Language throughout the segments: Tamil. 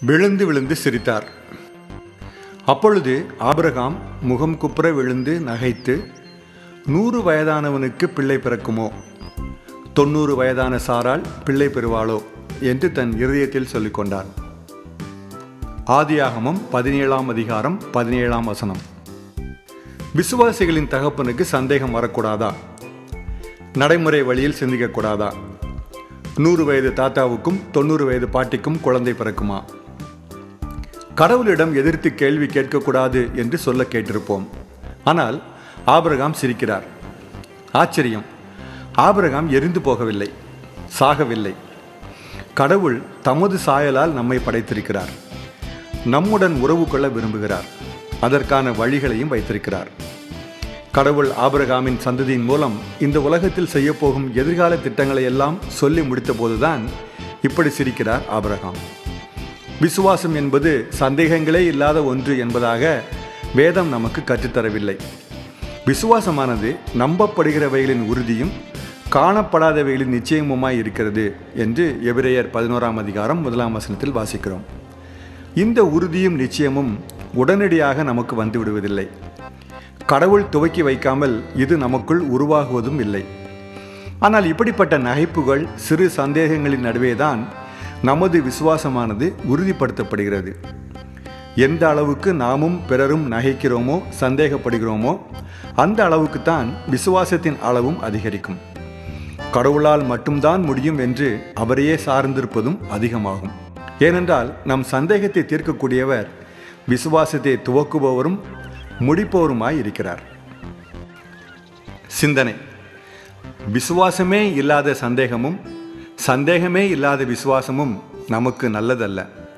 விழுந்து விழுந்து சிரித்தார் அப்பொழுது ஆபிரகாம் முகம் குப்புற விழுந்து நகைத்து நூறு வயதானவனுக்கு பிள்ளை பிறக்குமோ தொண்ணூறு வயதான சாரால் பிள்ளை பெறுவாளோ என்று தன் இருதயத்தில் சொல்லிக் கொண்டார் ஆதியாகமம் பதினேழாம் அதிகாரம் பதினேழாம் வசனம் விசுவாசிகளின் தகப்பனுக்கு சந்தேகம் வரக்கூடாதா நடைமுறை வழியில் சிந்திக்கக்கூடாதா நூறு வயது தாத்தாவுக்கும் தொண்ணூறு வயது பாட்டிக்கும் குழந்தை பிறக்குமா கடவுளிடம் எதிர்த்து கேள்வி கேட்கக்கூடாது என்று சொல்ல கேட்டிருப்போம் ஆனால் ஆபிரகாம் சிரிக்கிறார் ஆச்சரியம் ஆபிரகாம் எரிந்து போகவில்லை சாகவில்லை கடவுள் தமது சாயலால் நம்மை படைத்திருக்கிறார் நம்முடன் உறவு கொள்ள விரும்புகிறார் அதற்கான வழிகளையும் வைத்திருக்கிறார் கடவுள் ஆபிரகாமின் சந்ததியின் மூலம் இந்த உலகத்தில் செய்யப்போகும் எதிர்கால திட்டங்களை எல்லாம் சொல்லி முடித்தபோதுதான் இப்படி சிரிக்கிறார் ஆபிரகாம் விசுவாசம் என்பது சந்தேகங்களே இல்லாத ஒன்று என்பதாக வேதம் நமக்கு கற்றுத்தரவில்லை விசுவாசமானது நம்பப்படுகிறவைகளின் உறுதியும் காணப்படாதவைகளின் நிச்சயமுமாய் இருக்கிறது என்று எபிரேயர் பதினோராம் அதிகாரம் முதலாம் வசனத்தில் வாசிக்கிறோம் இந்த உறுதியும் நிச்சயமும் உடனடியாக நமக்கு வந்து விடுவதில்லை கடவுள் துவக்கி வைக்காமல் இது நமக்குள் உருவாகுவதும் இல்லை ஆனால் இப்படிப்பட்ட நகைப்புகள் சிறு சந்தேகங்களின் நடுவேதான் நமது விசுவாசமானது உறுதிப்படுத்தப்படுகிறது எந்த அளவுக்கு நாமும் பிறரும் நகைக்கிறோமோ சந்தேகப்படுகிறோமோ அந்த அளவுக்குத்தான் விசுவாசத்தின் அளவும் அதிகரிக்கும் கடவுளால் மட்டும்தான் முடியும் என்று அவரையே சார்ந்திருப்பதும் அதிகமாகும் ஏனென்றால் நம் சந்தேகத்தை தீர்க்கக்கூடியவர் விசுவாசத்தை துவக்குபவரும் முடிப்பவருமாய் இருக்கிறார் சிந்தனை விசுவாசமே இல்லாத சந்தேகமும் சந்தேகமே இல்லாத விசுவாசமும் நமக்கு நல்லதல்ல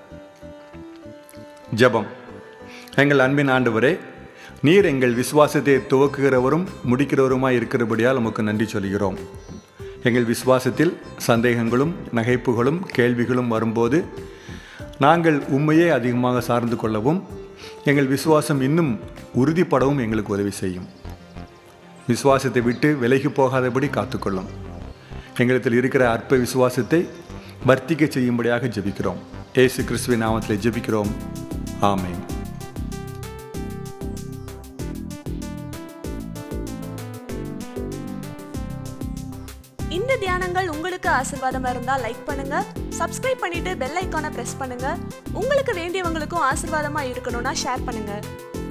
ஜெபம் எங்கள் அன்பின் ஆண்டவரே நீர் எங்கள் விசுவாசத்தை துவக்குகிறவரும் முடிக்கிறவருமாய் இருக்கிறபடியால் நமக்கு நன்றி சொல்கிறோம் எங்கள் விசுவாசத்தில் சந்தேகங்களும் நகைப்புகளும் கேள்விகளும் வரும்போது நாங்கள் உண்மையே அதிகமாக சார்ந்து கொள்ளவும் எங்கள் விசுவாசம் இன்னும் உறுதிப்படவும் எங்களுக்கு உதவி செய்யும் விசுவாசத்தை விட்டு விலகி போகாதபடி காத்துக்கொள்ளும் எங்களிடத்தில் இருக்கிற அற்ப விசுவாசத்தை வர்த்திக்க செய்யும்படியாக ஜெபிக்கிறோம் ஏசு கிறிஸ்துவின் நாமத்தில் ஜெபிக்கிறோம் ஆமென் இந்த தியானங்கள் உங்களுக்கு ஆசீர்வாதமா இருந்தா லைக் பண்ணுங்க சப்ஸ்கிரைப் பண்ணிட்டு பெல் ஐக்கானை பிரஸ் பண்ணுங்க உங்களுக்கு வேண்டியவங்களுக்கும் ஆசீர்வாதமா இருக்கணும்னா ஷேர் பண்ணுங்க